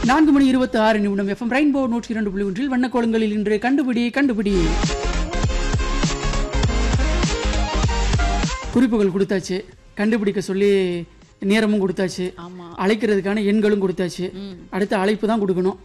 நான்கு மணி இருபத்தி ஆறு நிமிடம் எஃப்எம் ரெயின்போ நூற்றி இரண்டு புள்ளி ஒன்றில் வண்ணக்கோலங்களில் இன்று கண்டுபிடி கண்டுபிடி குறிப்புகள் கொடுத்தாச்சு கண்டுபிடிக்க சொல்லி நேரமும் கொடுத்தாச்சு ஆமா அழைக்கிறதுக்கான எண்களும் கொடுத்தாச்சு ம் அடுத்த அழைப்பு தான் கொடுக்கணும்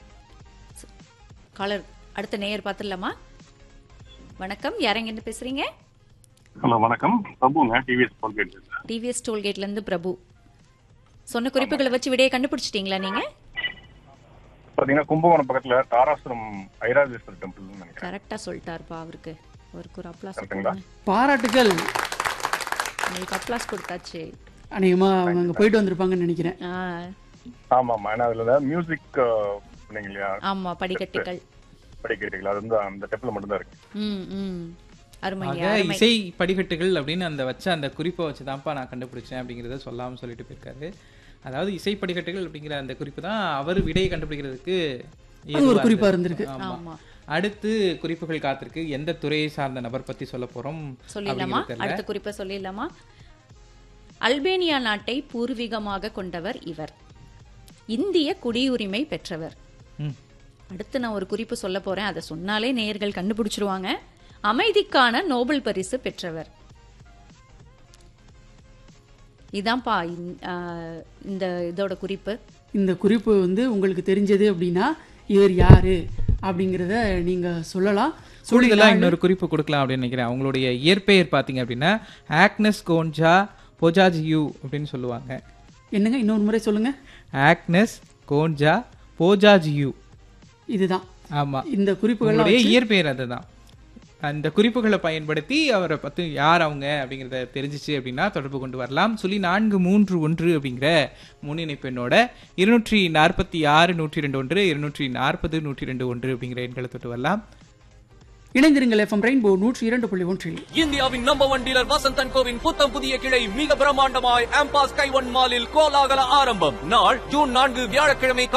காலர் அடுத்த நேயர் பார்த்துடலாமா வணக்கம் யாரங்க என்ன பேசுறீங்க ஹலோ வணக்கம் பிரபுங்க டிவிஎஸ் டோல்கேட் டிவிஎஸ் டோல்கேட்ல இருந்து பிரபு சொன்ன குறிப்புகளை வச்சு விடையை கண்டுபிடிச்சிட்டீங்களா நீங்க பாத்தீங்கன்னா கும்பகோணம் பக்கத்துல தாராசுரம் ஐராஜேஸ்வரர் டெம்பிள் நினைக்கிறேன் கரெக்டா சொல்லிட்டாருப்பா அவருக்கு அவருக்கு ஒரு அப்ளாஸ் கரெக்ட்டுங்களா? கொடுங்க பாராட்டுகள் உங்களுக்கு அப்ளாஸ் கொடுத்தாச்சு அநேகமா அவங்க அங்க போயிட்டு வந்திருப்பாங்கன்னு நினைக்கிறேன் ஆ, ஆமா ஆமா ஏன்னா அதுல மியூசிக் சொன்னீங்க இல்லையா ஆமா படிக்கட்டுகள் படிக்கிறீங்களா அது வந்து அந்த டெம்பிள் மட்டும் தான் இருக்கு ம் ம் அருமை ஆக அருமை இசை படிக்கட்டுகள் அப்படின்னு அந்த வச்ச அந்த குறிப்பை வச்சு தான்ப்பா நான் கண்டுபிடிச்சேன் அப்படிங்கிறத சொல்லாமல் சொல்லிட்டு போயிருக்காரு அதாவது இசை படிக்கட்டுகள் அப்படிங்கிற அந்த குறிப்பு தான் அவர் விடையை கண்டுபிடிக்கிறதுக்கு அது ஒரு ஏதுவா குறிப்பா இருந்தது. இருந்திருக்கு ஆமா ஆமா அடுத்து குறிப்புகள் காத்திருக்கு எந்த துறையை சார்ந்த நபர் பத்தி சொல்ல போறோம் சொல்லிடலாமா அப்படிங்கிறது தெரியல. அடுத்த குறிப்பை சொல்லிடலாமா அல்பேனியா நாட்டை பூர்வீகமாக கொண்டவர் இவர் இந்திய குடியுரிமை பெற்றவர் ம். அடுத்து நான் ஒரு குறிப்பு சொல்ல போறேன் அதை சொன்னாலே நேயர்கள் கண்டுபிடிச்சிருவாங்க அமைதிக்கான நோபல் பரிசு பெற்றவர் இதான்ப்பா இந்த- ஆஹ், இந்த இதோட குறிப்பு இந்த குறிப்பு வந்து உங்களுக்கு தெரிஞ்சது அப்படின்னா இவர் யாரு அப்படிங்கிறத நீங்க சொல்லலாம் கூடுதலா இன்னொரு குறிப்பு கொடுக்கலாம் அப்படின்னு நினைக்கிறேன் அவங்களுடைய இயற்பெயர் பாத்தீங்க அப்படின்னா ஆக்னஸ் கோன்ஜா போஜாஜியூ அப்படின்னு சொல்லுவாங்க என்னங்க இன்னொரு முறை சொல்லுங்க ஆக்னஸ் கோன்ஜா போஜாஜியூ இதுதான் ஆமா இந்த குறிப்புகள் உங்களுடைய இயற்பெயர் அதுதான் அந்த குறிப்புகளை பயன்படுத்தி அவரை பத்தி யார் அவங்க அப்படிங்கிறத தெரிஞ்சிச்சு அப்படின்னா தொடர்பு கொண்டு வரலாம் சொல்லி நான்கு மூன்று ஒன்று அப்படிங்கிற முன்னிணைப்பு எண்ணோட இருநூற்றி நாற்பத்தி ஆறு நூற்றி ரெண்டு ஒன்று இருநூற்றி நாற்பது நூற்றி ரெண்டு ஒன்று அப்படிங்கிற எண்களை தொட்டு வரலாம் இணைந்திருங்கள் எஃப்எம் ரெயின்போ நூற்றி இரண்டு புள்ளி ஒன்றில் இந்தியாவின் நம்பர் ஒன் டீலர் வசந்தன் கோவின் புத்தம் புதிய கிளை மிக பிரம்மாண்டமாய் ஆம்பாஸ் கைவன் மாலில் கோலாகல ஆரம்பம் நாள் ஜூன் நான்கு வியாழக்கிழமை